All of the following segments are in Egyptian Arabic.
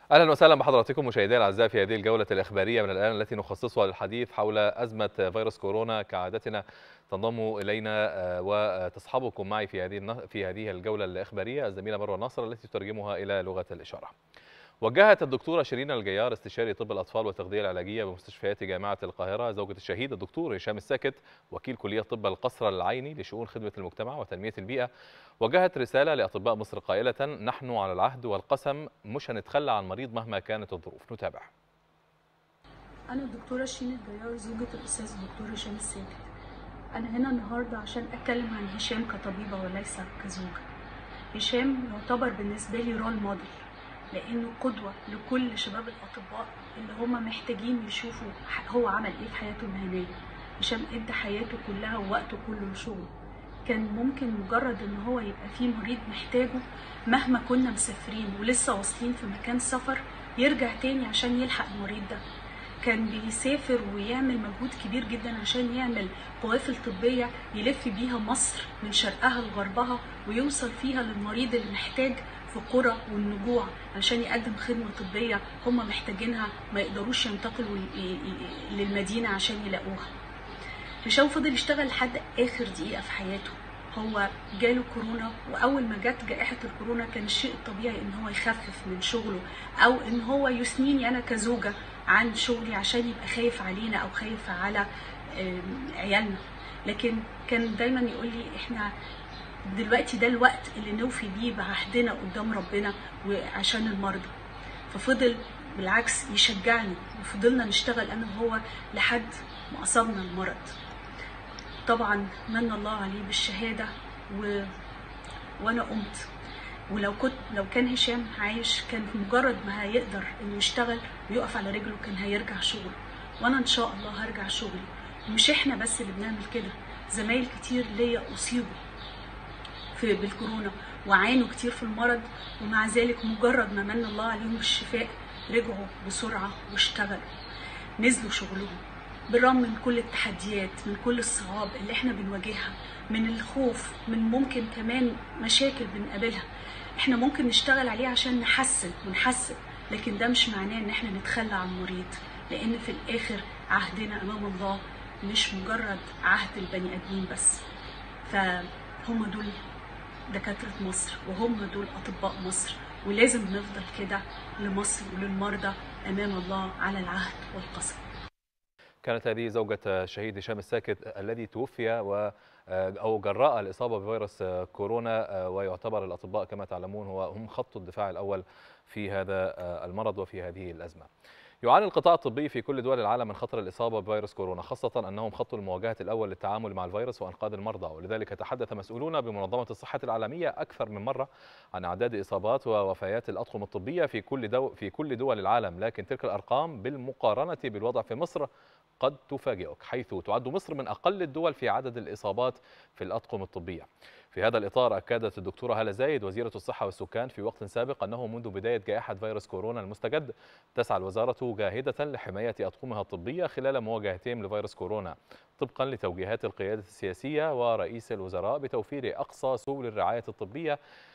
اهلا وسهلا بحضراتكم مشاهدينا الاعزاء في هذه الجوله الاخباريه من الان التي نخصصها للحديث حول ازمه فيروس كورونا كعادتنا تنضم الينا وتصحبكم معي في هذه في هذه الجوله الاخباريه الزميله مروه ناصر التي تترجمها الى لغه الاشاره. وجهت الدكتوره شيرين الجيار استشاري طب الاطفال والتغذيه العلاجيه بمستشفيات جامعه القاهره زوجة الشهيد الدكتور هشام الساكت وكيل كليه طب القصر العيني لشؤون خدمه المجتمع وتنميه البيئه وجهت رساله لاطباء مصر قائله نحن على العهد والقسم مش هنتخلى عن مريض مهما كانت الظروف نتابع انا الدكتوره شيرين الجيار زوجة الاستاذ الدكتور هشام الساكت انا هنا النهارده عشان اتكلم عن هشام كطبيبه وليس كزوجه هشام يعتبر بالنسبه لي رول موديل لانه قدوه لكل شباب الاطباء اللي هم محتاجين يشوفوا هو عمل ايه في حياته المهنيه هشام ادى حياته كلها ووقته كله لشغله كان ممكن مجرد ان هو يبقى فيه مريض محتاجه مهما كنا مسافرين ولسه واصلين في مكان سفر يرجع تاني عشان يلحق المريض ده كان بيسافر ويعمل مجهود كبير جدا عشان يعمل قوافل طبية يلف بيها مصر من شرقها لغربها ويوصل فيها للمريض اللي محتاج في قرى والنجوع عشان يقدم خدمة طبية هم محتاجينها ما يقدروش ينتقلوا للمدينة عشان يلاقوها هشام فضل يشتغل لحد آخر دقيقة في حياته هو جاله كورونا واول ما جت جائحه الكورونا كان الشيء الطبيعي ان هو يخفف من شغله او ان هو يثنيني انا كزوجه عن شغلي عشان يبقى خايف علينا او خايف على عيالنا لكن كان دايما يقول لي احنا دلوقتي ده الوقت اللي نوفي بيه بعهدنا قدام ربنا وعشان المرضى ففضل بالعكس يشجعني وفضلنا نشتغل انا وهو لحد ما اصابنا المرض طبعا من الله عليه بالشهاده و... وانا قمت ولو كنت لو كان هشام عايش كان مجرد ما هيقدر انه يشتغل ويقف على رجله كان هيرجع شغله وانا ان شاء الله هرجع شغلي ومش احنا بس اللي بنعمل كده زمايل كتير ليا اصيبوا في بالكورونا وعانوا كتير في المرض ومع ذلك مجرد ما من الله عليهم بالشفاء رجعوا بسرعه واشتغلوا نزلوا شغلهم بالرغم من كل التحديات من كل الصعاب اللي احنا بنواجهها من الخوف من ممكن كمان مشاكل بنقابلها احنا ممكن نشتغل عليه عشان نحسن ونحسن لكن ده مش معناه ان احنا نتخلى عن المريض لان في الاخر عهدنا امام الله مش مجرد عهد البني ادمين بس فهم دول دكاترة مصر وهم دول أطباء مصر ولازم نفضل كده لمصر وللمرضى أمام الله على العهد والقسم كانت هذه زوجة الشهيد هشام الساكت الذي توفي و أو جراء الإصابة بفيروس كورونا ويعتبر الأطباء كما تعلمون هو هم خط الدفاع الأول في هذا المرض وفي هذه الأزمة يعاني القطاع الطبي في كل دول العالم من خطر الإصابة بفيروس كورونا خاصة أنهم خطوا المواجهة الأول للتعامل مع الفيروس وإنقاذ المرضى ولذلك تحدث مسؤولون بمنظمة الصحة العالمية أكثر من مرة عن أعداد إصابات ووفيات الأطقم الطبية في كل دو في كل دول العالم لكن تلك الأرقام بالمقارنة بالوضع في مصر قد تفاجئك حيث تعد مصر من أقل الدول في عدد الإصابات في الأطقم الطبية في هذا الإطار أكدت الدكتورة هالة زايد وزيرة الصحة والسكان في وقت سابق أنه منذ بداية جائحة فيروس كورونا المستجد تسعى الوزارة جاهدة لحماية أطقمها الطبية خلال مواجهتهم لفيروس كورونا طبقا لتوجيهات القيادة السياسية ورئيس الوزراء بتوفير أقصى سبل الرعاية الطبية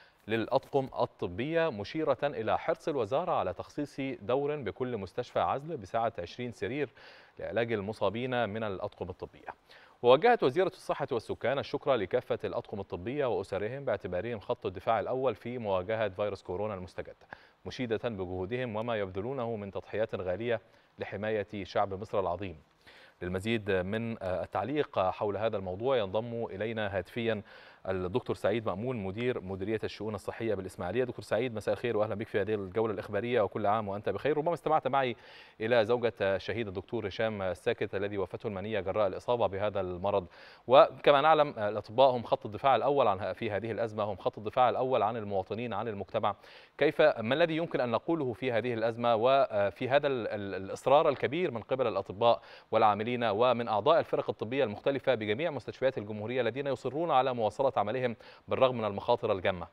للأطقم الطبية مشيرة إلى حرص الوزارة على تخصيص دور بكل مستشفى عزل بسعة 20 سرير لعلاج المصابين من الأطقم الطبية ووجهت وزيرة الصحة والسكان الشكر لكافة الأطقم الطبية وأسرهم باعتبارهم خط الدفاع الأول في مواجهة فيروس كورونا المستجد مشيدة بجهودهم وما يبذلونه من تضحيات غالية لحماية شعب مصر العظيم للمزيد من التعليق حول هذا الموضوع ينضم إلينا هاتفيا الدكتور سعيد مأمون مدير مديرية الشؤون الصحية بالإسماعيلية دكتور سعيد مساء الخير وأهلا بك في هذه الجولة الإخبارية وكل عام وأنت بخير ربما استمعت معي إلى زوجة الشهيد الدكتور هشام الساكت الذي وفاته المنية جراء الإصابة بهذا المرض وكما نعلم الأطباء هم خط الدفاع الأول عن في هذه الأزمة هم خط الدفاع الأول عن المواطنين عن المجتمع كيف ما الذي يمكن أن نقوله في هذه الأزمة وفي هذا الإصرار الكبير من قبل الأطباء والعاملين ومن أعضاء الفرق الطبية المختلفة بجميع مستشفيات الجمهورية الذين يصرون على مواصلة عملهم بالرغم من المخاطر الجامة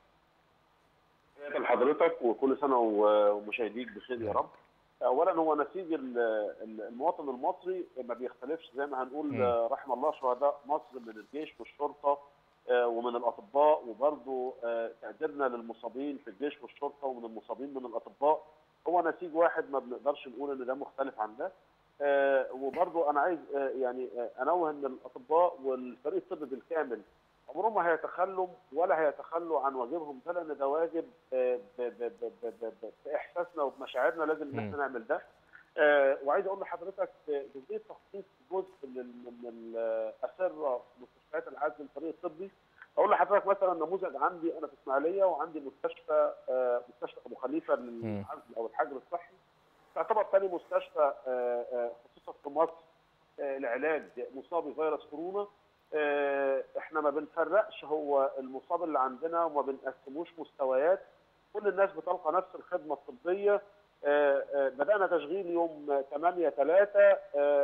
لحضرتك وكل سنة ومشاهديك بخير يا رب اولا هو نسيج المواطن المصري ما بيختلفش زي ما هنقول رحم الله شهداء مصر من الجيش والشرطه ومن الاطباء وبرضه تقديرنا للمصابين في الجيش والشرطه ومن المصابين من الاطباء هو نسيج واحد ما بنقدرش نقول ان ده مختلف عن ده آه وبرضو انا عايز آه يعني آه انوه ان الاطباء والفريق الطبي بالكامل عمرهم ما هيتخلوا ولا هيتخلوا عن واجبهم ده لان ده واجب آه ب- ب- ب- ب- ب- ب- باحساسنا وبمشاعرنا لازم ان احنا مم. نعمل ده آه وعايز اقول لحضرتك آه، جزئيه تخصيص جزء من من الاسره في مستشفيات العزل الفريق الطبي اقول لحضرتك مثلا نموذج عندي انا في اسماعيليه وعندي مستشفى آه، مستشفى ابو خليفه للعزل او الحجر الصحي تعتبر ثاني مستشفى آه، آه، خصوصا في مصر آه، لعلاج مصاب بفيروس كورونا آه، احنا ما بنفرقش هو المصاب اللي عندنا وما بنقسموش مستويات كل الناس بتلقى نفس الخدمه الطبيه آه، آه، بدانا تشغيل يوم 8 3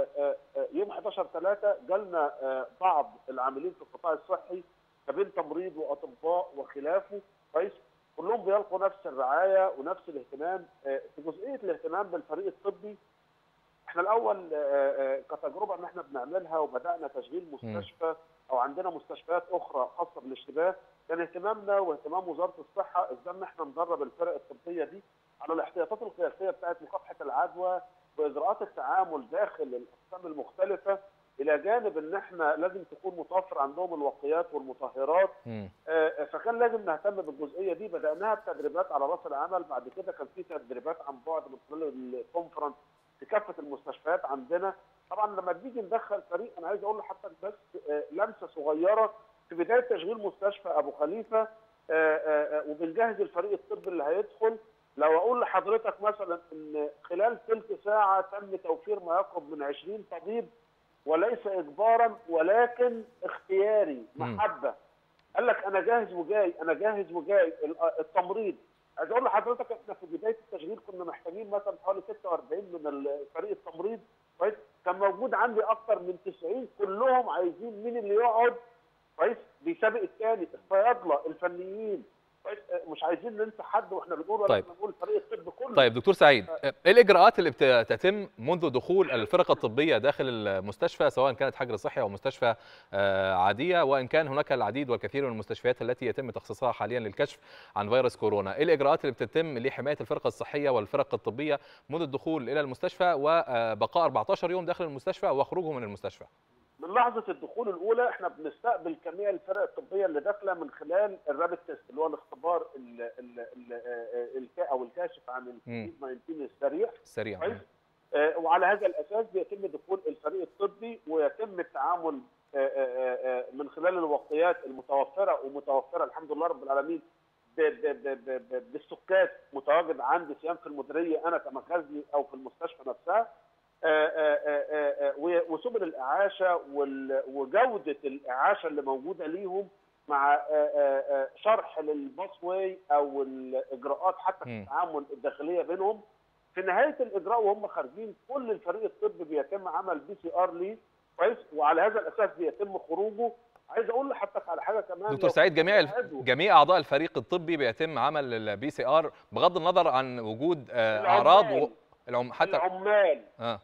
يوم 11 3 جالنا آه، بعض العاملين في القطاع الصحي ما بين تمريض واطباء وخلافه كويس كلهم بيلقوا نفس الرعايه ونفس الاهتمام آه، في جزئيه الاهتمام بالفريق الطبي احنا الاول آه، آه، كتجربه ان احنا بنعملها وبدانا تشغيل مستشفى او عندنا مستشفيات اخرى خاصه بالاشتباه كان اهتمامنا واهتمام وزاره الصحه ازاي ان احنا ندرب الفرق الطبيه دي على الاحتياطات القياسيه بتاعت مكافحه العدوى واجراءات التعامل داخل الاقسام المختلفه الى جانب ان احنا لازم تكون متوفر عندهم الوقيات والمطهرات مم. آه، فكان لازم نهتم بالجزئيه دي بداناها بتدريبات على راس العمل بعد كده كان في تدريبات عن بعد من خلال الكونفرنس في كافه المستشفيات عندنا طبعا لما بنيجي ندخل فريق انا عايز اقول لحضرتك بس آه، لمسه صغيره في بدايه تشغيل مستشفى ابو خليفه آه، آه، آه، وبنجهز الفريق الطبي اللي هيدخل لو اقول لحضرتك مثلا ان خلال ثلث ساعه تم توفير ما يقرب من 20 طبيب وليس اجبارا ولكن اختياري مم. محبه قال لك انا جاهز وجاي انا جاهز وجاي ال- التمريض عايز اقول لحضرتك احنا في بدايه التشغيل كنا محتاجين مثلا حوالي 46 من فريق التمريض كويس كان موجود عندي اكتر من 90 كلهم عايزين مين اللي يقعد كويس بيسابق الثاني الصيادله الفنيين كويس آه، مش عايزين ننسى حد واحنا بنقول ولا طيب. إحنا بنقول فريق الطب كله طيب دكتور سعيد ايه الاجراءات اللي بتتم منذ دخول الفرق الطبيه داخل المستشفى سواء كانت حجر صحي او مستشفى آه، عاديه وان كان هناك العديد والكثير من المستشفيات التي يتم تخصيصها حاليا للكشف عن فيروس كورونا ايه الاجراءات اللي بتتم لحمايه الفرقه الصحيه والفرق الطبيه منذ الدخول الى المستشفى وبقاء 14 يوم داخل المستشفى وخروجهم من المستشفى من لحظه الدخول الاولى احنا بنستقبل جميع الفرق الطبيه اللي داخله من خلال الرابid تيست اللي هو الاختبار ال ال ال الكا او الكاشف عن الكوفيد 19 السريع سريعا كويس آه، وعلى هذا الاساس بيتم دخول الفريق الطبي ويتم التعامل آه، آه، آه، من خلال الوقيات المتوفره ومتوفره الحمد لله رب العالمين ب- ب- ب- ب- ب- بالسكات متواجد عندي سواء في المديريه انا كمخازني او في المستشفى نفسها آه، آه، آه، آه، و- وسبل الاعاشه وال- وجوده الاعاشه اللي موجوده ليهم مع آه، آه، آه، شرح للباس واي او الاجراءات حتى في مم. التعامل الداخليه بينهم في نهايه الاجراء وهم خارجين كل الفريق الطبي بيتم عمل بي سي ار ليه كويس وعلى هذا الاساس بيتم خروجه عايز اقول لحضرتك على حاجه كمان دكتور لو سعيد جميع في عضو- جميع اعضاء الفريق الطبي بيتم عمل البي سي ار بغض النظر عن وجود آه، العمال. اعراض و... العم... حتى العمال اه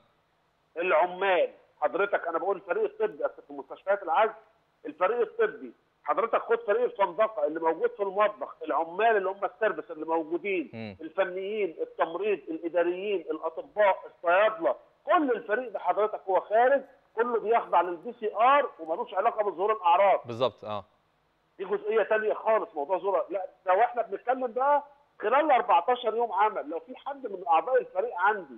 العمال حضرتك انا بقول الفريق الطبي أصل في مستشفيات العزل الفريق الطبي حضرتك خد فريق الفندقه اللي موجود في المطبخ العمال اللي هم السيرفس اللي موجودين مم. الفنيين التمريض الاداريين الاطباء الصيادله كل الفريق ده حضرتك هو خارج كله بيخضع للبي سي ار وملوش علاقه بظهور الاعراض بالظبط اه دي جزئيه ثانيه خالص موضوع ظهور لا لو احنا بنتكلم بقى خلال 14 يوم عمل لو في حد من اعضاء الفريق عندي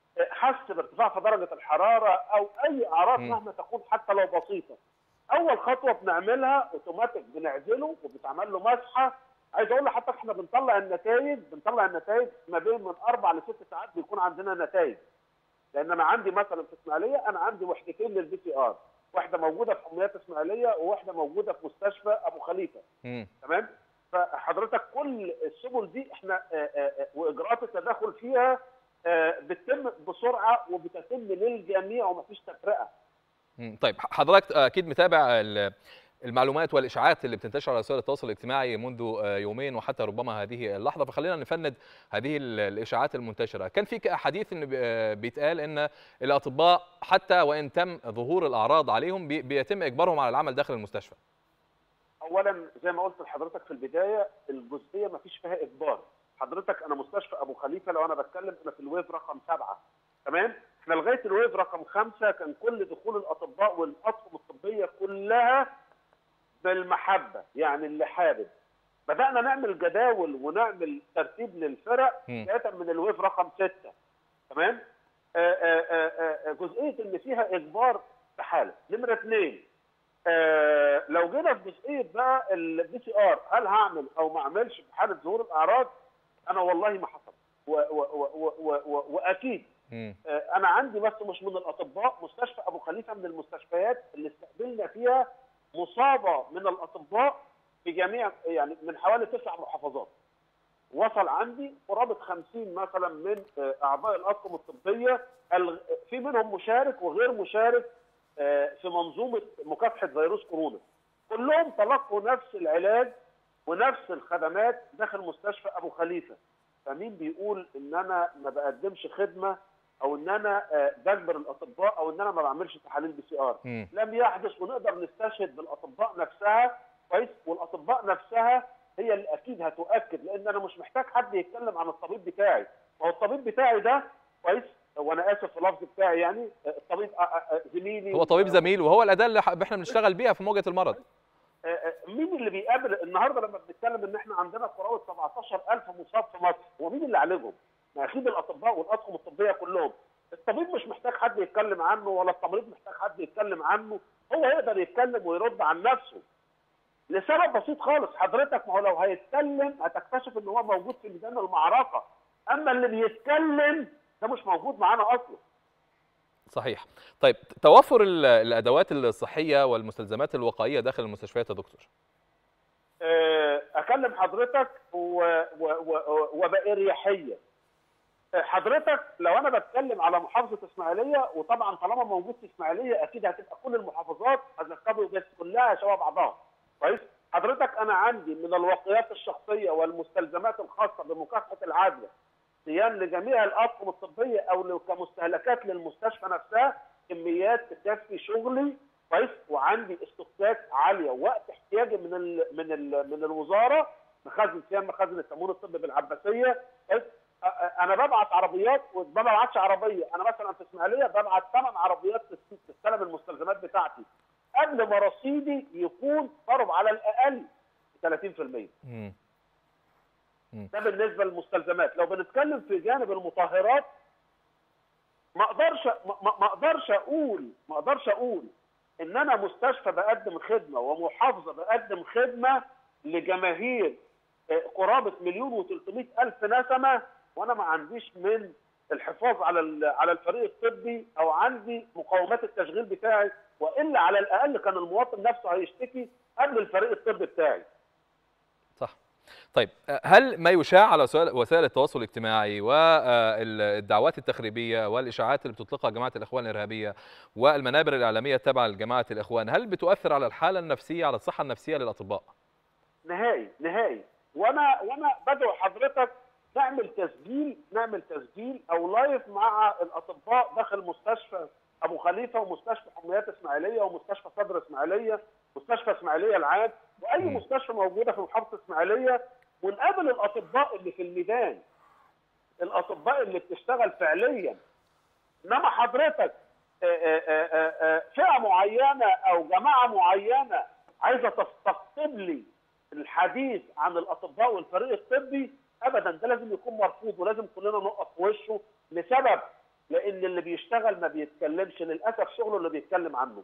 حس بارتفاع في درجه الحراره او اي اعراض مم. مهما تكون حتى لو بسيطه اول خطوه بنعملها اوتوماتيك بنعزله وبتعمل له مسحه عايز اقول لحضرتك احنا بنطلع النتائج بنطلع النتائج ما بين من اربع لست ساعات بيكون عندنا نتائج لان انا عندي مثلا في اسماعيليه انا عندي وحدتين للبي سي ار واحده موجوده في حميات اسماعيليه وواحده موجوده في مستشفى ابو خليفه مم. تمام فحضرتك كل السبل دي احنا آه، آه، آه، واجراءات التدخل فيها آه، بتتم بسرعه وبتتم للجميع ومفيش تفرقه مم. طيب حضرتك اكيد متابع ال- المعلومات والاشاعات اللي بتنتشر على وسائل التواصل الاجتماعي منذ آه، يومين وحتى ربما هذه اللحظه فخلينا نفند هذه ال- الاشاعات المنتشره كان في حديث ان بي- آه، بيتقال ان الاطباء حتى وان تم ظهور الاعراض عليهم بي- بيتم اجبارهم على العمل داخل المستشفى اولا زي ما قلت لحضرتك في البدايه الجزئيه مفيش فيها اجبار حضرتك انا مستشفى ابو خليفه لو انا بتكلم انا في الويف رقم سبعه تمام احنا لغايه الويف رقم خمسه كان كل دخول الاطباء والاطقم الطبيه كلها بالمحبه يعني اللي حابب بدانا نعمل جداول ونعمل ترتيب للفرق مم. بدايه من الويف رقم سته تمام آه، آه، آه، آه، جزئيه ان فيها اجبار استحاله نمره اثنين آه، لو جينا في جزئيه بقى البي سي ار هل هعمل او ما اعملش في حاله ظهور الاعراض انا والله ما حصل و- و- و- و- و- واكيد مم. آه، انا عندي بس مش من الاطباء مستشفى ابو خليفه من المستشفيات اللي استقبلنا فيها مصابه من الاطباء في جميع يعني من حوالي تسع محافظات وصل عندي قرابه 50 مثلا من آه، اعضاء الاطقم الطبيه الغ- في منهم مشارك وغير مشارك آه، في منظومه مكافحه فيروس كورونا كلهم تلقوا نفس العلاج ونفس الخدمات داخل مستشفى ابو خليفه فمين بيقول ان انا ما بقدمش خدمه او ان انا آه، بجبر الاطباء او ان انا ما بعملش تحاليل بي سي ار مم. لم يحدث ونقدر نستشهد بالاطباء نفسها كويس والاطباء نفسها هي اللي اكيد هتؤكد لان انا مش محتاج حد يتكلم عن الطبيب بتاعي ما هو الطبيب بتاعي ده كويس وانا اسف في اللفظ بتاعي يعني آه، الطبيب آه، آه، آه، زميلي هو طبيب زميل وهو الاداه اللي ح- احنا بنشتغل بيها في مواجهه المرض آه، آه، مين اللي بيقابل النهارده لما بنتكلم ان احنا عندنا قرابه 17000 مصاب في مصر هو مين اللي عالجهم؟ ما اكيد الاطباء والاطقم الطبيه كلهم الطبيب مش محتاج حد يتكلم عنه ولا التمريض محتاج حد يتكلم عنه هو يقدر يتكلم ويرد عن نفسه لسبب بسيط خالص حضرتك ما هو لو هيتكلم هتكتشف ان هو موجود في ميدان المعركه اما اللي بيتكلم ده مش موجود معانا اصلا صحيح طيب توفر ال- الادوات الصحيه والمستلزمات الوقائيه داخل المستشفيات يا دكتور آه، اكلم حضرتك و- و- و- وباريحيه آه، حضرتك لو انا بتكلم على محافظه اسماعيليه وطبعا طالما موجود في اسماعيليه اكيد هتبقى كل المحافظات هتركبوا بس كلها شبه بعضها كويس حضرتك انا عندي من الوقايات الشخصيه والمستلزمات الخاصه بمكافحه العدوى صيام لجميع الاطقم الطبيه او لو- كمستهلكات للمستشفى نفسها كميات تكفي شغلي كويس وعندي استوكات عاليه وقت احتياجي من ال من ال من الوزاره مخازن صيام مخازن التموين الطبي بالعباسيه كويس أ- أ- انا ببعت عربيات وما ببعتش عربيه انا مثلا في اسماعيليه ببعت ثمان عربيات تس- تستلم المستلزمات بتاعتي قبل ما رصيدي يكون قرب على الاقل 30% مم. ده بالنسبه للمستلزمات لو بنتكلم في جانب المطهرات ما اقدرش ما ما- ما اقدرش اقول ما اقدرش اقول ان انا مستشفى بقدم خدمه ومحافظه بقدم خدمه لجماهير آه، قرابه مليون و300 الف نسمه وانا ما عنديش من الحفاظ على ال- على الفريق الطبي او عندي مقومات التشغيل بتاعي والا على الاقل كان المواطن نفسه هيشتكي قبل الفريق الطبي بتاعي صح طيب هل ما يشاع على وسائل وسائل التواصل الاجتماعي والدعوات التخريبيه والاشاعات اللي بتطلقها جماعه الاخوان الارهابيه والمنابر الاعلاميه التابعه لجماعه الاخوان هل بتؤثر على الحاله النفسيه على الصحه النفسيه للاطباء؟ نهائي نهائي وانا وانا بدعو حضرتك نعمل تسجيل نعمل تسجيل او لايف مع الاطباء داخل مستشفى ابو خليفه ومستشفى حميات اسماعيليه ومستشفى صدر اسماعيليه مستشفى اسماعيليه العام واي مم. مستشفى موجوده في محافظه اسماعيليه ونقابل الاطباء اللي في الميدان الاطباء اللي بتشتغل فعليا انما حضرتك آه، آه، آه، آه، فئه معينه او جماعه معينه عايزه تستقطب لي الحديث عن الاطباء والفريق الطبي ابدا ده لازم يكون مرفوض ولازم كلنا نقف في وشه لسبب لان اللي بيشتغل ما بيتكلمش للاسف شغله اللي بيتكلم عنه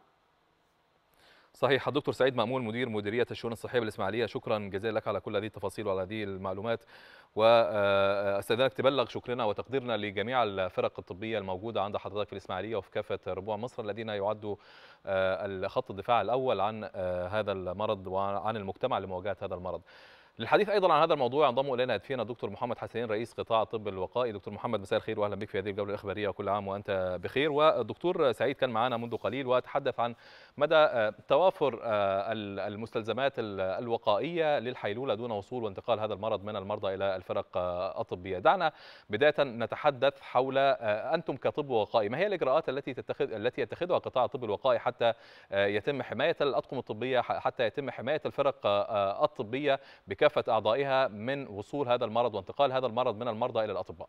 صحيح الدكتور سعيد مأمون مدير مديرية الشؤون الصحية بالإسماعيلية شكرا جزيلا لك على كل هذه التفاصيل وعلى هذه المعلومات وأستاذنك تبلغ شكرنا وتقديرنا لجميع الفرق الطبية الموجودة عند حضرتك في الإسماعيلية وفي كافة ربوع مصر الذين يعدوا آه، خط الدفاع الأول عن آه، هذا المرض وعن المجتمع لمواجهة هذا المرض للحديث ايضا عن هذا الموضوع ينضم الينا هاتفيا الدكتور محمد حسين رئيس قطاع الطب الوقائي دكتور محمد مساء الخير واهلا بك في هذه الجوله الاخباريه وكل عام وانت بخير والدكتور سعيد كان معنا منذ قليل وتحدث عن مدى آه، توافر آه، ال- المستلزمات ال- الوقائيه للحيلوله دون وصول وانتقال هذا المرض من المرضى الى الفرق آه، الطبيه دعنا بدايه نتحدث حول آه، انتم كطب وقائي ما هي الاجراءات التي تتخذ التي يتخذها قطاع الطب الوقائي حتى آه، يتم حمايه الاطقم الطبيه ح- حتى يتم حمايه الفرق آه، الطبيه بكافه كافه اعضائها من وصول هذا المرض وانتقال هذا المرض من المرضى الى الاطباء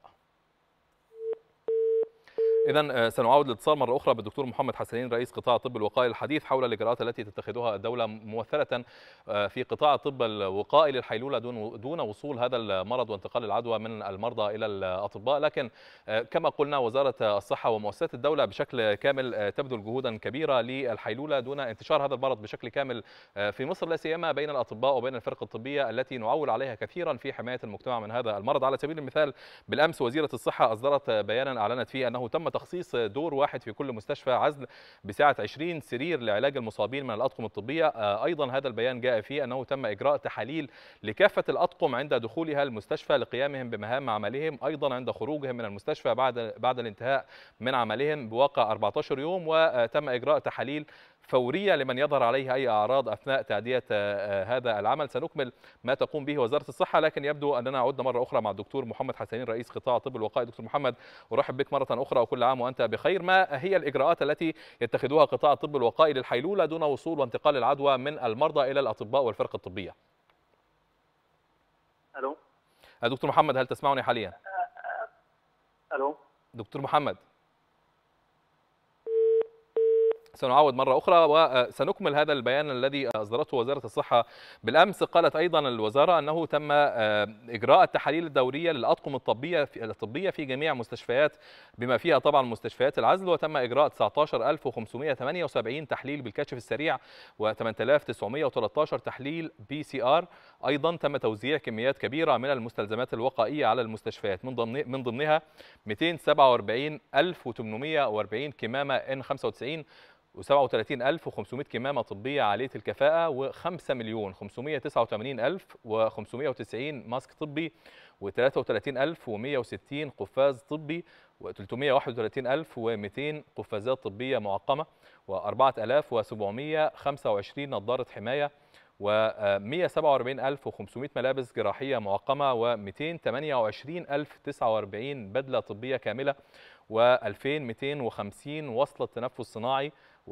إذا سنعاود الاتصال مرة أخرى بالدكتور محمد حسنين رئيس قطاع الطب الوقائي الحديث حول الإجراءات التي تتخذها الدولة ممثلة في قطاع الطب الوقائي للحيلولة دون دون وصول هذا المرض وانتقال العدوى من المرضى إلى الأطباء، لكن كما قلنا وزارة الصحة ومؤسسات الدولة بشكل كامل تبذل جهودا كبيرة للحيلولة دون انتشار هذا المرض بشكل كامل في مصر لا سيما بين الأطباء وبين الفرق الطبية التي نعول عليها كثيرا في حماية المجتمع من هذا المرض، على سبيل المثال بالأمس وزيرة الصحة أصدرت بيانا أعلنت فيه أنه تم تخصيص دور واحد في كل مستشفى عزل بسعة 20 سرير لعلاج المصابين من الأطقم الطبية أيضا هذا البيان جاء فيه أنه تم إجراء تحاليل لكافة الأطقم عند دخولها المستشفى لقيامهم بمهام عملهم أيضا عند خروجهم من المستشفى بعد بعد الانتهاء من عملهم بواقع 14 يوم وتم إجراء تحاليل فوريه لمن يظهر عليه اي اعراض اثناء تاديه هذا العمل سنكمل ما تقوم به وزاره الصحه لكن يبدو اننا عدنا مره اخرى مع الدكتور محمد حسنين رئيس قطاع طب الوقائي دكتور محمد ارحب بك مره اخرى وكل عام وانت بخير ما هي الاجراءات التي يتخذها قطاع الطب الوقائي للحيلوله دون وصول وانتقال العدوى من المرضى الى الاطباء والفرق الطبيه الو دكتور محمد هل تسمعني حاليا الو دكتور محمد سنعاود مرة أخرى وسنكمل هذا البيان الذي أصدرته وزارة الصحة بالأمس قالت أيضا الوزارة أنه تم إجراء التحاليل الدورية للأطقم الطبية في الطبية في جميع مستشفيات بما فيها طبعا مستشفيات العزل وتم إجراء 19578 تحليل بالكشف السريع و8913 تحليل بي سي آر أيضا تم توزيع كميات كبيرة من المستلزمات الوقائية على المستشفيات من ضمن من ضمنها 247840 كمامة ان 95 و37500 كمامة طبية عالية الكفاءة و5 مليون 589590 ماسك طبي و33160 قفاز طبي و331200 قفازات طبية معقمة و4725 نظارة حماية و147500 ملابس جراحية معقمة و228049 بدلة طبية كاملة و2250 وصلة تنفس صناعي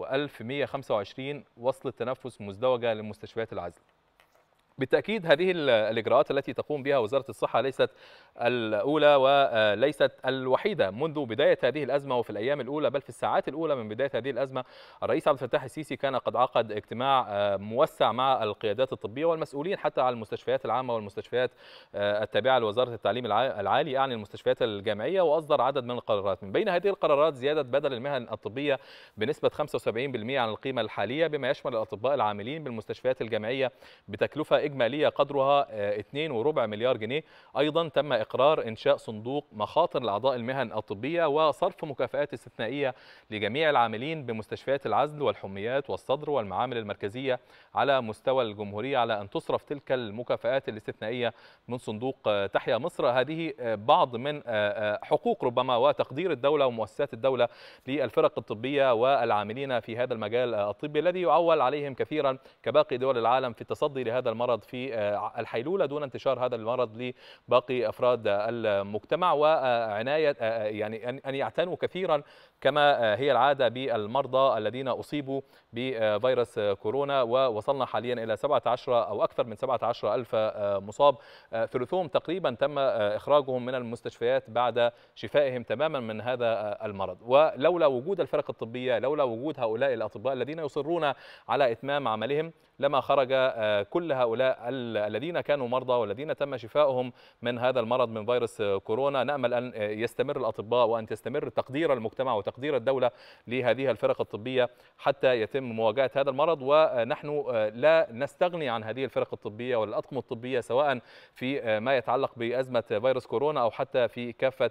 و1125 وصلة تنفس مزدوجة لمستشفيات العزل بالتأكيد هذه الإجراءات التي تقوم بها وزارة الصحة ليست الأولى وليست الوحيدة منذ بداية هذه الأزمة وفي الأيام الأولى بل في الساعات الأولى من بداية هذه الأزمة الرئيس عبد الفتاح السيسي كان قد عقد اجتماع موسع مع القيادات الطبية والمسؤولين حتى على المستشفيات العامة والمستشفيات التابعة لوزارة التعليم العالي يعني المستشفيات الجامعية وأصدر عدد من القرارات من بين هذه القرارات زيادة بدل المهن الطبية بنسبة 75% عن القيمة الحالية بما يشمل الأطباء العاملين بالمستشفيات الجامعية بتكلفة إجمالية قدرها 2.4 مليار جنيه أيضا تم إقرار إنشاء صندوق مخاطر لأعضاء المهن الطبية وصرف مكافآت استثنائية لجميع العاملين بمستشفيات العزل والحميات والصدر والمعامل المركزية على مستوى الجمهورية على أن تصرف تلك المكافآت الاستثنائية من صندوق تحيا مصر هذه بعض من حقوق ربما وتقدير الدولة ومؤسسات الدولة للفرق الطبية والعاملين في هذا المجال الطبي الذي يعول عليهم كثيرا كباقي دول العالم في التصدي لهذا المرض في الحيلولة دون انتشار هذا المرض لباقي أفراد المجتمع وعناية يعني أن يعتنوا كثيرا كما هي العادة بالمرضى الذين أصيبوا بفيروس كورونا ووصلنا حاليا إلى 17 أو أكثر من 17 ألف مصاب ثلثهم تقريبا تم إخراجهم من المستشفيات بعد شفائهم تماما من هذا المرض ولولا وجود الفرق الطبية لولا وجود هؤلاء الأطباء الذين يصرون على إتمام عملهم لما خرج كل هؤلاء الذين كانوا مرضى والذين تم شفائهم من هذا المرض من فيروس كورونا نأمل أن يستمر الأطباء وأن تستمر تقدير المجتمع وتقدير الدولة لهذه الفرق الطبية حتى يتم مواجهة هذا المرض ونحن لا نستغني عن هذه الفرق الطبية والأطقم الطبية سواء في ما يتعلق بأزمة فيروس كورونا أو حتى في كافة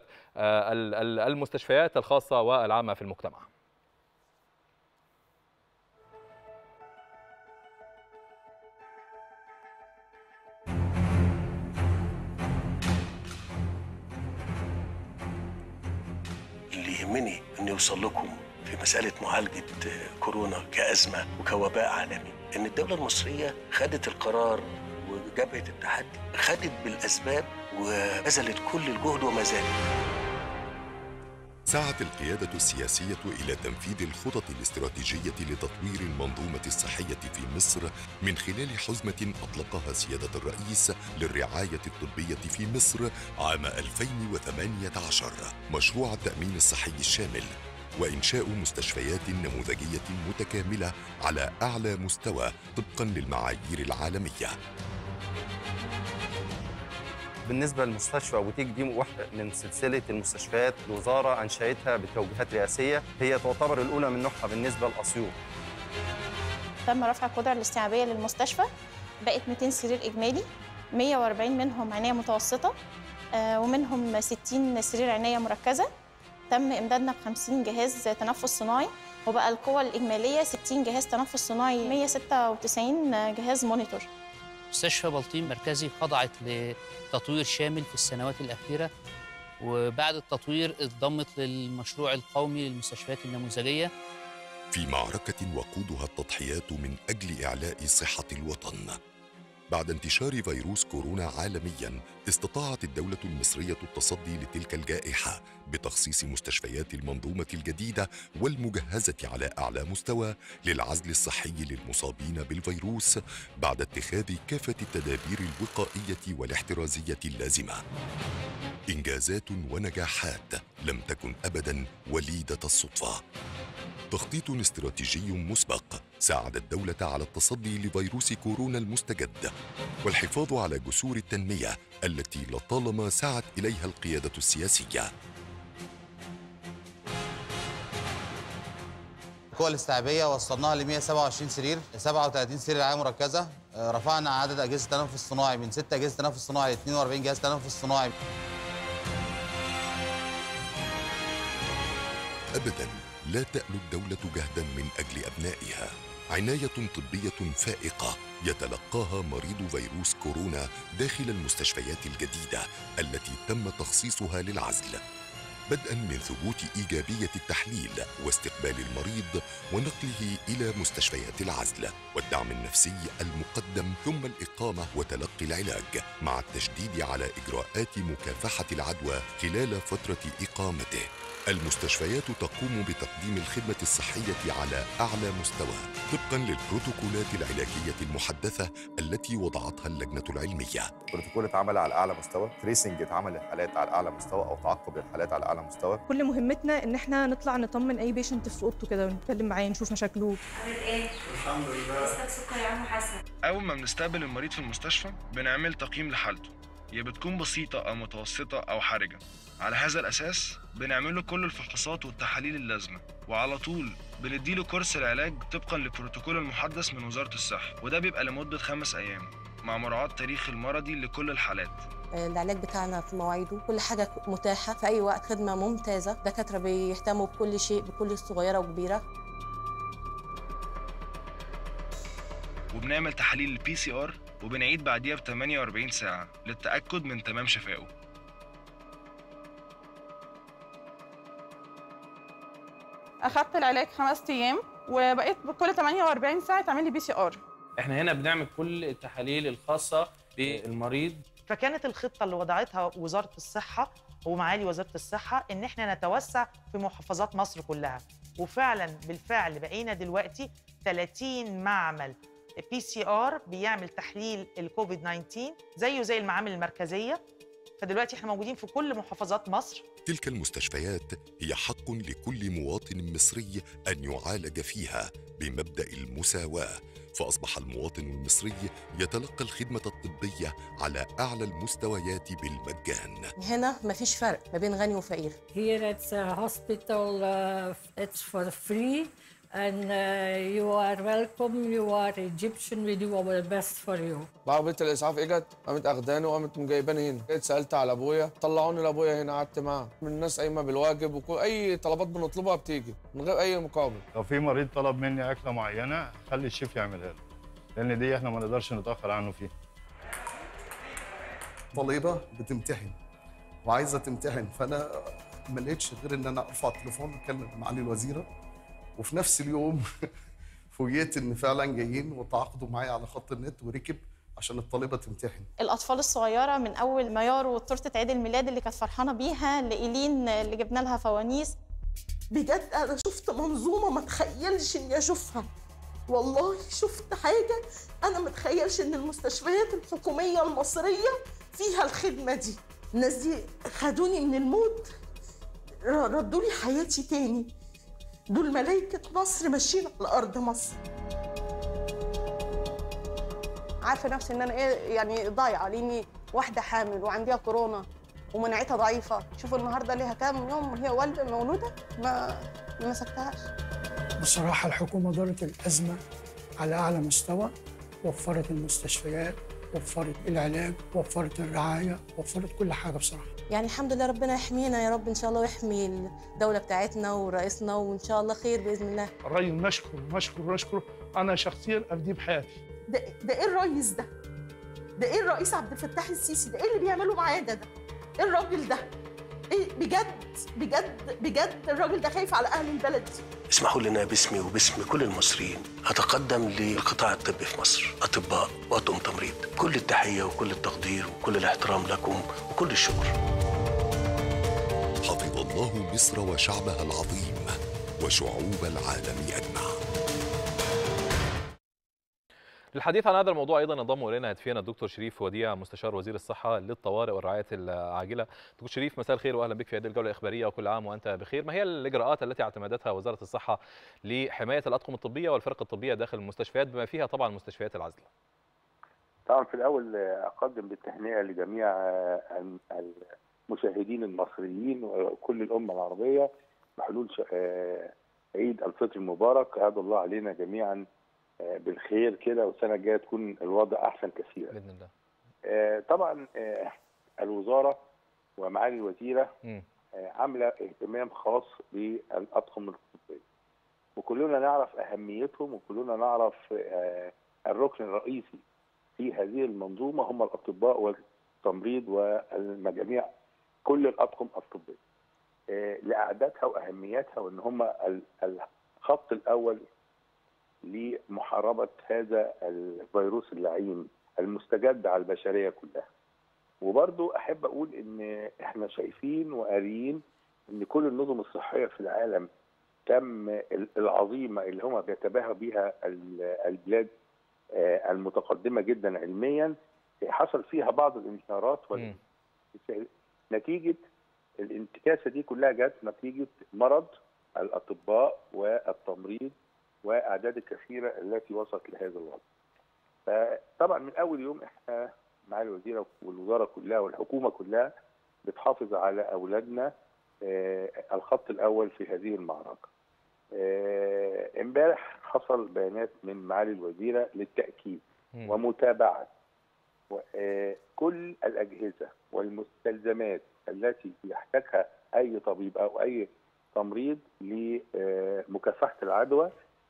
المستشفيات الخاصة والعامة في المجتمع اللي يهمني ان يوصل لكم في مساله معالجه كورونا كازمه وكوباء عالمي ان الدوله المصريه خدت القرار وجبهه التحدي خدت بالاسباب وبذلت كل الجهد وما زالت سعت القيادة السياسية إلى تنفيذ الخطط الاستراتيجية لتطوير المنظومة الصحية في مصر من خلال حزمة أطلقها سيادة الرئيس للرعاية الطبية في مصر عام 2018 مشروع التأمين الصحي الشامل وإنشاء مستشفيات نموذجية متكاملة على أعلى مستوى طبقا للمعايير العالمية بالنسبة للمستشفى بوتيك دي واحدة من سلسلة المستشفيات الوزارة أنشأتها بتوجيهات رئاسية هي تعتبر الأولى من نوعها بالنسبة لأسيوط تم رفع القدرة الاستيعابية للمستشفى بقت 200 سرير إجمالي 140 منهم عناية متوسطة آه، ومنهم 60 سرير عناية مركزة تم إمدادنا ب 50 جهاز تنفس صناعي وبقى القوة الإجمالية 60 جهاز تنفس صناعي 196 جهاز مونيتور مستشفى بلطيم مركزي خضعت لتطوير شامل في السنوات الأخيرة وبعد التطوير انضمت للمشروع القومي للمستشفيات النموذجية في معركة وقودها التضحيات من أجل إعلاء صحة الوطن. بعد انتشار فيروس كورونا عالميا استطاعت الدولة المصرية التصدي لتلك الجائحة بتخصيص مستشفيات المنظومة الجديدة والمجهزة على أعلى مستوى للعزل الصحي للمصابين بالفيروس بعد اتخاذ كافة التدابير الوقائية والاحترازية اللازمة. إنجازات ونجاحات لم تكن أبدا وليدة الصدفة. تخطيط استراتيجي مسبق ساعد الدولة على التصدي لفيروس كورونا المستجد والحفاظ على جسور التنمية التي لطالما سعت إليها القيادة السياسية القوى الاستيعابيه وصلناها ل 127 سرير 37 سرير رعايه مركزه آه، رفعنا عدد اجهزه التنفس الصناعي من 6 اجهزه تنفس صناعي ل 42 جهاز تنفس صناعي أبدا لا تألو الدولة جهدا من أجل أبنائها عناية طبية فائقة يتلقاها مريض فيروس كورونا داخل المستشفيات الجديدة التي تم تخصيصها للعزل بدءا من ثبوت إيجابية التحليل واستقبال المريض ونقله إلى مستشفيات العزل والدعم النفسي المقدم ثم الإقامة وتلقي العلاج مع التشديد على إجراءات مكافحة العدوى خلال فترة إقامته المستشفيات تقوم بتقديم الخدمة الصحية على أعلى مستوى طبقا للبروتوكولات العلاجية المحدثة التي وضعتها اللجنة العلمية بروتوكول اتعمل على اعلى مستوى تريسنج اتعمل للحالات على اعلى مستوى او تعقب للحالات على اعلى مستوى كل مهمتنا ان احنا نطلع نطمن اي بيشنت في اوضته كده ونتكلم معاه نشوف مشاكله الحمد لله سكر يا عم حسن أول ما بنستقبل المريض في المستشفى بنعمل تقييم لحالته هي بتكون بسيطة أو متوسطة أو حرجة على هذا الأساس بنعمل له كل الفحوصات والتحاليل اللازمة وعلى طول بنديله كورس العلاج طبقا للبروتوكول المحدث من وزارة الصحة وده بيبقى لمدة خمس أيام مع مراعاة تاريخ المرضي لكل الحالات العلاج بتاعنا في مواعيده كل حاجة متاحة في أي وقت خدمة ممتازة دكاترة بيهتموا بكل شيء بكل صغيرة وكبيرة وبنعمل تحاليل البي سي ار وبنعيد بعديها ب 48 ساعة للتأكد من تمام شفائه اخدت العلاج خمس ايام وبقيت كل 48 ساعه تعمل لي بي سي ار احنا هنا بنعمل كل التحاليل الخاصه بالمريض فكانت الخطه اللي وضعتها وزاره الصحه ومعالي وزاره الصحه ان احنا نتوسع في محافظات مصر كلها وفعلا بالفعل بقينا دلوقتي 30 معمل بي سي ار بيعمل تحليل الكوفيد 19 زيه زي المعامل المركزيه فدلوقتي احنا موجودين في كل محافظات مصر تلك المستشفيات هي حق لكل مواطن مصري أن يعالج فيها بمبدأ المساواة فأصبح المواطن المصري يتلقى الخدمة الطبية على أعلى المستويات بالمجان هنا مفيش فرق ما بين غني وفقير Here it's a hospital, uh, it's for free, and uh, you are welcome. You are Egyptian. We do our best for you. بعربية الإسعاف إجت قامت أخداني وقامت مجايباني هنا جيت سألت على أبويا طلعوني لأبويا هنا قعدت معاه من الناس قايمة بالواجب وكل أي طلبات بنطلبها بتيجي من غير أي مقابل لو في مريض طلب مني أكلة معينة خلي الشيف يعملها له لأن دي إحنا ما نقدرش نتأخر عنه فيها طالبه بتمتحن وعايزه تمتحن فانا ما لقيتش غير ان انا ارفع التليفون واكلم معالي الوزيره وفي نفس اليوم فوجئت ان فعلا جايين وتعاقدوا معايا على خط النت وركب عشان الطالبه تمتحن الاطفال الصغيره من اول ميار وتورته عيد الميلاد اللي كانت فرحانه بيها لايلين اللي جبنا لها فوانيس بجد انا شفت منظومه ما اتخيلش اني اشوفها والله شفت حاجه انا ما اتخيلش ان المستشفيات الحكوميه المصريه فيها الخدمه دي الناس دي خدوني من الموت ر- ردوا لي حياتي تاني دول ملايكه مصر ماشيين على ارض مصر عارفه نفسي ان انا ايه يعني ضايعه لاني واحده حامل وعندها كورونا ومناعتها ضعيفه شوفوا النهارده ليها كام يوم وهي والده مولوده ما ما مسكتهاش بصراحة الحكومة دارت الأزمة على أعلى مستوى وفرت المستشفيات وفرت العلاج وفرت الرعاية وفرت كل حاجة بصراحة يعني الحمد لله ربنا يحمينا يا رب ان شاء الله ويحمي الدوله بتاعتنا ورئيسنا وان شاء الله خير باذن الله الراجل نشكر نشكر نشكر انا شخصيا افديه بحياتي ده ده ايه الرئيس ده؟ ده ايه الرئيس عبد الفتاح السيسي ده؟ ايه اللي بيعمله معاه ده ده؟ ايه الراجل ده؟ ايه بجد بجد بجد الراجل ده خايف على اهل البلد دي اسمحوا لنا باسمي وباسم كل المصريين أتقدم للقطاع الطبي في مصر أطباء وأطقم تمريض كل التحية وكل التقدير وكل الاحترام لكم وكل الشكر حفظ الله مصر وشعبها العظيم وشعوب العالم أجمع للحديث عن هذا الموضوع ايضا انضم الينا هاتفيا الدكتور شريف وديع مستشار وزير الصحه للطوارئ والرعايه العاجله. دكتور شريف مساء الخير واهلا بك في هذه الجوله الاخباريه وكل عام وانت بخير. ما هي الاجراءات التي اعتمدتها وزاره الصحه لحمايه الاطقم الطبيه والفرق الطبيه داخل المستشفيات بما فيها طبعا مستشفيات العزل؟ طبعا في الاول اقدم بالتهنئه لجميع المشاهدين المصريين وكل الامه العربيه بحلول ش- آه، عيد الفطر المبارك عاد الله علينا جميعا آه، بالخير كده والسنه الجايه تكون الوضع احسن كثيرا باذن الله. آه، طبعا آه، الوزاره ومعالي الوزيره مم. آه، عامله اهتمام خاص بالاطقم الطبيه وكلنا نعرف اهميتهم وكلنا نعرف آه، الركن الرئيسي في هذه المنظومه هم الاطباء والتمريض والمجاميع كل الاطقم الطبيه آه، لاعدادها واهميتها وان هم ال- الخط الاول لمحاربه هذا الفيروس اللعين المستجد على البشريه كلها. وبرضو احب اقول ان احنا شايفين وقاريين ان كل النظم الصحيه في العالم تم ال- العظيمه اللي هم بيتباهى بها ال- البلاد آه، المتقدمه جدا علميا حصل فيها بعض الانهيارات وال- نتيجه الانتكاسه دي كلها جت نتيجه مرض الاطباء والتمريض واعداد الكثيره التي وصلت لهذا الوضع. فطبعا من اول يوم احنا مع الوزيره والوزاره كلها والحكومه كلها بتحافظ على اولادنا آه، الخط الاول في هذه المعركه. آه، امبارح حصل بيانات من معالي الوزيره للتاكيد مم. ومتابعه و- آه، كل الاجهزه والمستلزمات التي يحتاجها اي طبيب او اي تمريض لمكافحه العدوى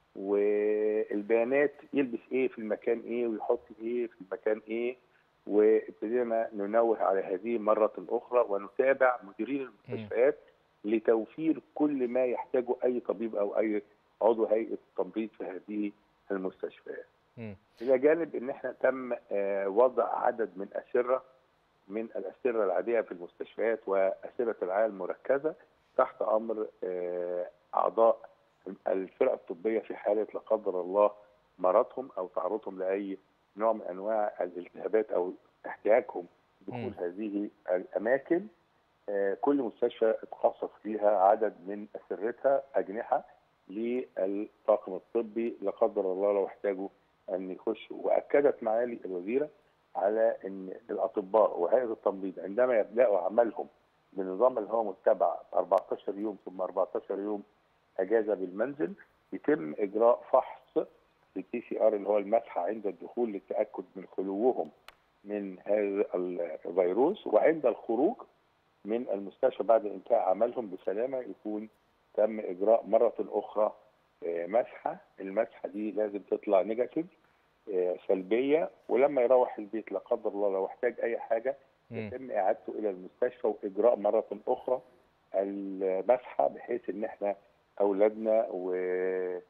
والبيانات يلبس ايه في المكان ايه ويحط ايه في المكان ايه وابتدينا ننوه على هذه مرة أخرى ونتابع مديرين المستشفيات لتوفير كل ما يحتاجه أي طبيب أو أي عضو هيئة التمريض في هذه المستشفيات. مم. إلى جانب إن إحنا تم آه، وضع عدد من أسرة من الأسرة العادية في المستشفيات وأسرة الرعاية المركزة تحت أمر آه، أعضاء الفرق الطبية في حالة لا قدر الله مرضهم أو تعرضهم لأي نوع من أنواع الالتهابات أو احتياجهم دخول هذه الأماكن آه، كل مستشفى اتخصص فيها عدد من أسرتها أجنحة للطاقم الطبي لا قدر الله لو احتاجوا أن يخشوا وأكدت معالي الوزيرة على أن الأطباء وهيئة التمريض عندما يبدأوا عملهم بالنظام اللي هو متبع 14 يوم ثم 14 يوم اجازه بالمنزل يتم اجراء فحص للتي سي ار اللي هو المسحه عند الدخول للتاكد من خلوهم من هذا الفيروس وعند الخروج من المستشفى بعد انتهاء عملهم بسلامه يكون تم اجراء مره اخرى آه، مسحه المسحه دي لازم تطلع نيجاتيف آه، سلبيه ولما يروح البيت لا قدر الله لو احتاج اي حاجه يتم اعادته الى المستشفى واجراء مره اخرى المسحه بحيث ان احنا اولادنا وكل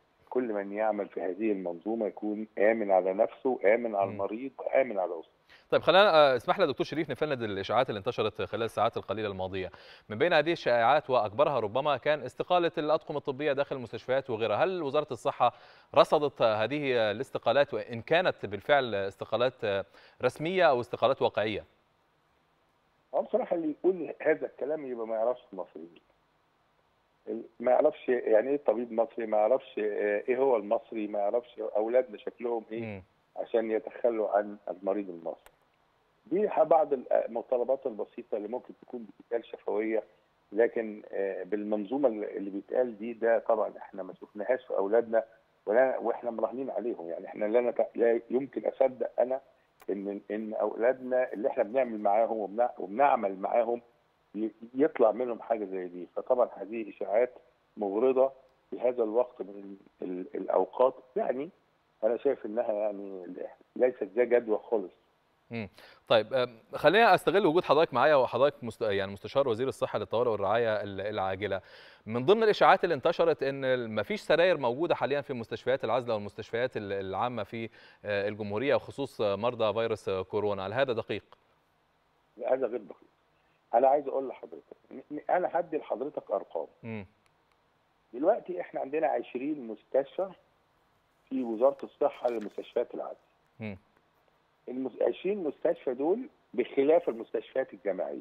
كل من يعمل في هذه المنظومه يكون امن على نفسه امن على مم. المريض وامن على اسرته طيب خلينا آه، اسمح لي يا دكتور شريف نفند الاشاعات اللي انتشرت خلال الساعات القليله الماضيه من بين هذه الشائعات واكبرها ربما كان استقاله الاطقم الطبيه داخل المستشفيات وغيرها هل وزاره الصحه رصدت هذه الاستقالات وان كانت بالفعل استقالات رسميه او استقالات واقعيه هو بصراحه اللي يقول هذا الكلام يبقى ما يعرفش المصريين ما يعرفش يعني ايه طبيب مصري ما يعرفش آه، ايه هو المصري ما يعرفش اولادنا شكلهم ايه عشان يتخلوا عن المريض المصري دي بعض المطالبات البسيطه اللي ممكن تكون بتتقال شفويه لكن آه، بالمنظومه اللي بيتقال دي ده طبعا احنا ما شفناهاش في اولادنا ولا واحنا مراهنين عليهم يعني احنا لا, نت... لا يمكن اصدق انا ان ان اولادنا اللي احنا بنعمل معاهم وبنع... وبنعمل معاهم ي- يطلع منهم حاجه زي دي فطبعا هذه اشاعات مغرضه في هذا الوقت من ال... ال... الاوقات يعني انا شايف انها يعني ليست ذا جدوى خالص مم. طيب آم، خلينا استغل وجود حضرتك معايا وحضرتك مست... يعني مستشار وزير الصحه للطوارئ والرعايه ال- العاجله من ضمن الاشاعات اللي انتشرت ان ما فيش سراير موجوده حاليا في مستشفيات العزله والمستشفيات ال- العامه في آه، الجمهوريه وخصوص مرضى فيروس كورونا هل هذا دقيق هذا غير دقيق انا عايز اقول لحضرتك ن- ن- انا هدي لحضرتك ارقام مم. دلوقتي احنا عندنا 20 مستشفى في وزاره الصحه لمستشفيات العزل مم. ال 20 مستشفى دول بخلاف المستشفيات الجامعيه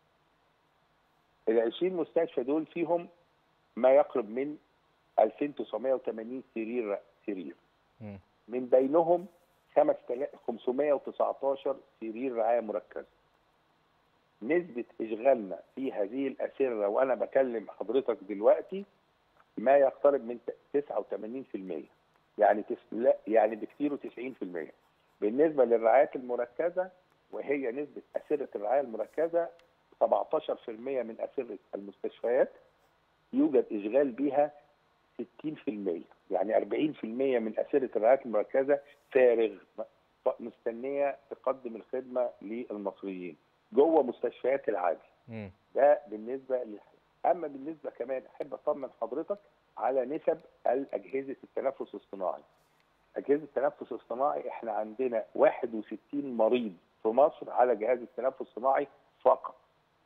ال 20 مستشفى دول فيهم ما يقرب من 2980 سرير سرير مم. من بينهم 5519 سرير رعايه مركزه نسبة إشغالنا في هذه الأسرة وأنا بكلم حضرتك دلوقتي ما يقترب من 89% يعني تس... لا يعني بكتير 90% بالنسبة للرعايات المركزة وهي نسبة أسرة الرعاية المركزة 17% من أسرة المستشفيات يوجد إشغال بها 60% يعني 40% من أسرة الرعايات المركزة فارغ مستنية تقدم الخدمة للمصريين جوه مستشفيات العادي مم. ده بالنسبه للحالة. اما بالنسبه كمان احب اطمن حضرتك على نسب الاجهزه التنفس الصناعي اجهزه التنفس الصناعي احنا عندنا 61 مريض في مصر على جهاز التنفس الصناعي فقط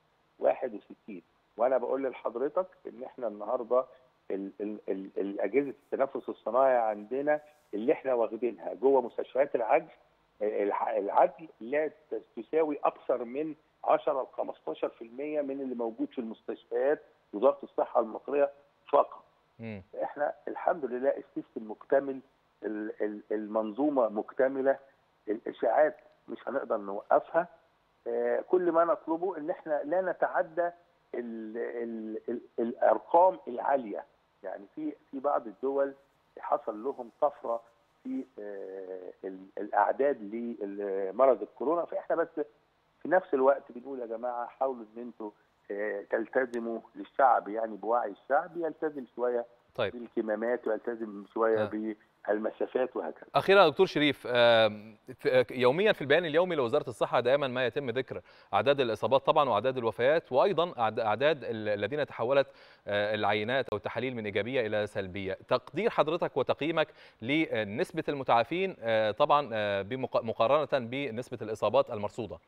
61 وانا بقول لحضرتك ان احنا النهارده ال ال ال الاجهزه التنفس الصناعي عندنا اللي احنا واخدينها جوه مستشفيات العجز الع- العدل لا تساوي اكثر من 10 ل 15% من اللي موجود في المستشفيات وزاره الصحه المصريه فقط. مم. احنا الحمد لله السيستم مكتمل ال- ال- المنظومه مكتمله الاشاعات مش هنقدر نوقفها آه، كل ما نطلبه ان احنا لا نتعدى ال ال ال الارقام العاليه يعني في في بعض الدول حصل لهم طفره في آه، ال- الاعداد لمرض الكورونا فاحنا بس في نفس الوقت بنقول يا جماعه حاولوا ان انتوا آه، تلتزموا للشعب يعني بوعي الشعب يلتزم شويه طيب. بالكمامات ويلتزم شويه آه. بالمسافات وهكذا اخيرا يا دكتور شريف آم، في- يوميا في البيان اليومي لوزاره الصحه دائما ما يتم ذكر اعداد الاصابات طبعا واعداد الوفيات وايضا أعد- اعداد ال- الذين تحولت آه، العينات او التحاليل من ايجابيه الى سلبيه تقدير حضرتك وتقييمك لنسبه المتعافين آه، طبعا آه، بمق- مقارنه بنسبه الاصابات المرصوده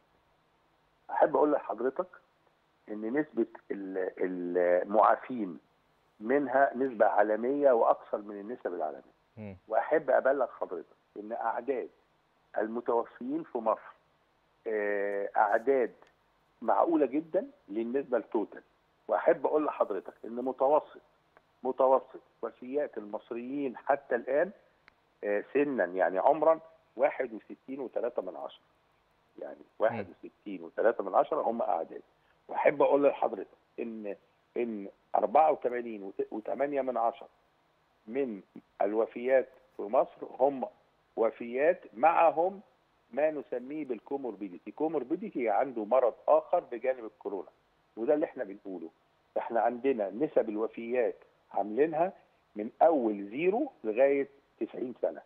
احب اقول لحضرتك ان نسبه ال- المعافين منها نسبه عالميه واكثر من النسب العالميه مم. واحب ابلغ حضرتك ان اعداد المتوفيين في مصر آه، اعداد معقوله جدا بالنسبه للتوتال واحب اقول لحضرتك ان متوسط متوسط وفيات المصريين حتى الان آه، سنا يعني عمرا 61 و3 من عشرة يعني 61 و3 من عشرة هم اعداد واحب اقول لحضرتك ان ان 84 و8 من عشرة من الوفيات في مصر هم وفيات معهم ما نسميه بالكوموربيديتي كوموربيديتي عنده مرض اخر بجانب الكورونا وده اللي احنا بنقوله احنا عندنا نسب الوفيات عاملينها من اول زيرو لغايه 90 سنه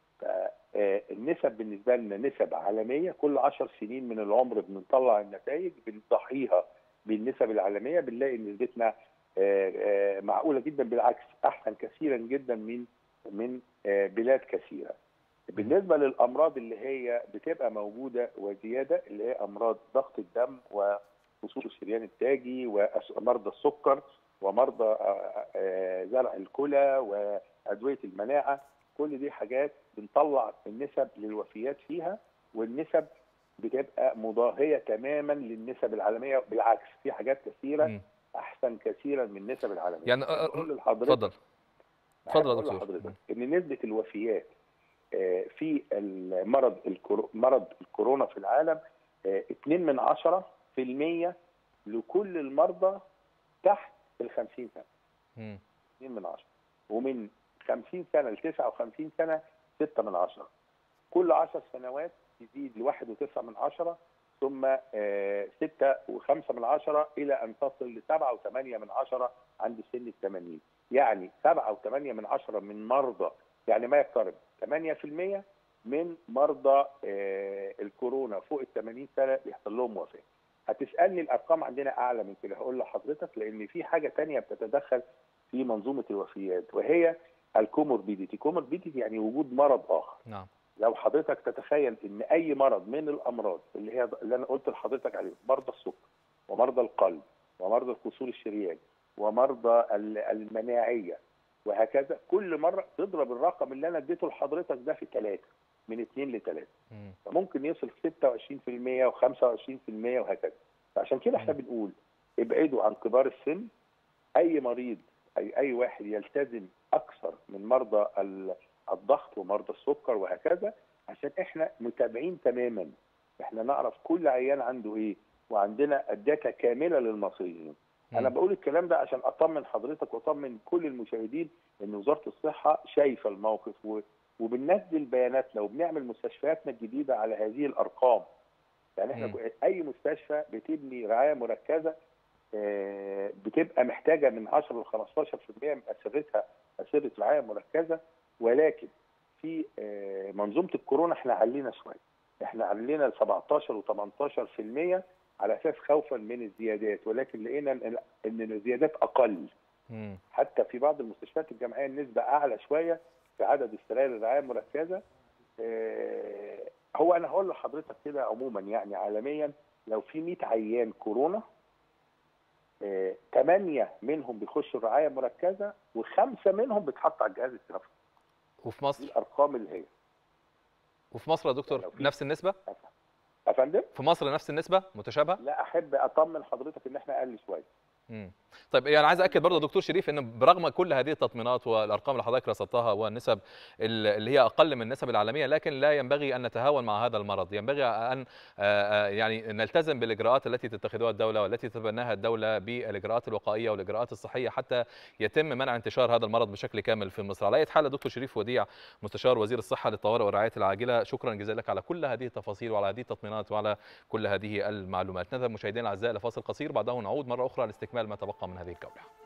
فالنسب بالنسبه لنا نسب عالميه كل 10 سنين من العمر بنطلع النتائج بنضحيها بالنسب العالميه بنلاقي نسبتنا آه، آه، معقوله جدا بالعكس احسن كثيرا جدا من من آه، بلاد كثيره. بالنسبه للامراض اللي هي بتبقى موجوده وزياده اللي هي امراض ضغط الدم وخصوص الشريان التاجي ومرضى السكر ومرضى آه، آه، زرع الكلى وادويه المناعه كل دي حاجات بنطلع النسب للوفيات فيها والنسب بتبقى مضاهيه تماما للنسب العالميه بالعكس في حاجات كثيره احسن كثيرا من النسب العالميه يعني آه، بقول لحضرتك اتفضل اتفضل يا أقول دكتور لحضرتك ان نسبه الوفيات آه، في المرض الكورو- مرض الكورونا في العالم آه، 2 من 10 في المية لكل المرضى تحت ال 50 سنه مم. 2 من 10 ومن 50 سنه ل 59 سنه 6 من 10 كل 10 سنوات تزيد ل 1.9 من 10 ثم 6 و5 من 10 الى ان تصل ل 7 و8 من 10 عند سن ال 80 يعني 7 و8 من 10 من مرضى يعني ما يقترب 8% من مرضى آه، الكورونا فوق ال 80 سنه بيحصل لهم وفاه. هتسالني الارقام عندنا اعلى من كده هقول لحضرتك لان في حاجه تانية بتتدخل في منظومه الوفيات وهي الكوموربيديتي، كوموربيديتي يعني وجود مرض اخر. نعم لو حضرتك تتخيل ان اي مرض من الامراض اللي هي اللي انا قلت لحضرتك عليه مرضى السكر ومرضى القلب ومرضى الكسور الشريان ومرضى ال- المناعيه وهكذا كل مره تضرب الرقم اللي انا اديته لحضرتك ده في ثلاثه من اثنين لثلاثه مم. فممكن يصل 26% و25% وهكذا فعشان كده احنا بنقول ابعدوا عن كبار السن اي مريض اي اي واحد يلتزم اكثر من مرضى ال- الضغط ومرضى السكر وهكذا عشان احنا متابعين تماما احنا نعرف كل عيان عنده ايه وعندنا الداتا كامله للمصريين انا بقول الكلام ده عشان اطمن حضرتك واطمن كل المشاهدين ان وزاره الصحه شايفه الموقف و... وبننزل بياناتنا وبنعمل مستشفياتنا الجديده على هذه الارقام يعني احنا مم. اي مستشفى بتبني رعايه مركزه آه، بتبقى محتاجه من 10 ل 15% من اسرتها اسره رعايه مركزه ولكن في آه، منظومه الكورونا احنا علينا شويه احنا علينا ل 17 و18% على اساس خوفا من الزيادات ولكن لقينا ان إن الزيادات اقل مم. حتى في بعض المستشفيات الجامعيه النسبه اعلى شويه في عدد السراير الرعايه المركزه آه، هو انا هقول لحضرتك كده عموما يعني عالميا لو في 100 عيان كورونا آه، ثمانية منهم بيخشوا رعاية مركزة وخمسة منهم بيتحط على الجهاز التنفسي وفي مصر دي الأرقام اللي هي وفي مصر يا دكتور نفس النسبه يا فندم في مصر نفس النسبه متشابهه لا أحب أطمن حضرتك إن إحنا أقل شوية مم. طيب يعني عايز اكد برضه يا دكتور شريف ان برغم كل هذه التطمينات والارقام اللي حضرتك رصدتها والنسب ال- اللي هي اقل من النسب العالميه لكن لا ينبغي ان نتهاون مع هذا المرض ينبغي ان آه، آه، يعني نلتزم بالاجراءات التي تتخذها الدوله والتي تتبناها الدوله بالاجراءات الوقائيه والاجراءات الصحيه حتى يتم منع انتشار هذا المرض بشكل كامل في مصر على اي حال يا دكتور شريف وديع مستشار وزير الصحه للطوارئ والرعايه العاجله شكرا جزيلا لك على كل هذه التفاصيل وعلى هذه التطمينات وعلى كل هذه المعلومات نذهب مشاهدينا الاعزاء لفاصل قصير بعده نعود مره اخرى لاستكمال ما تبقى من هذه الجوله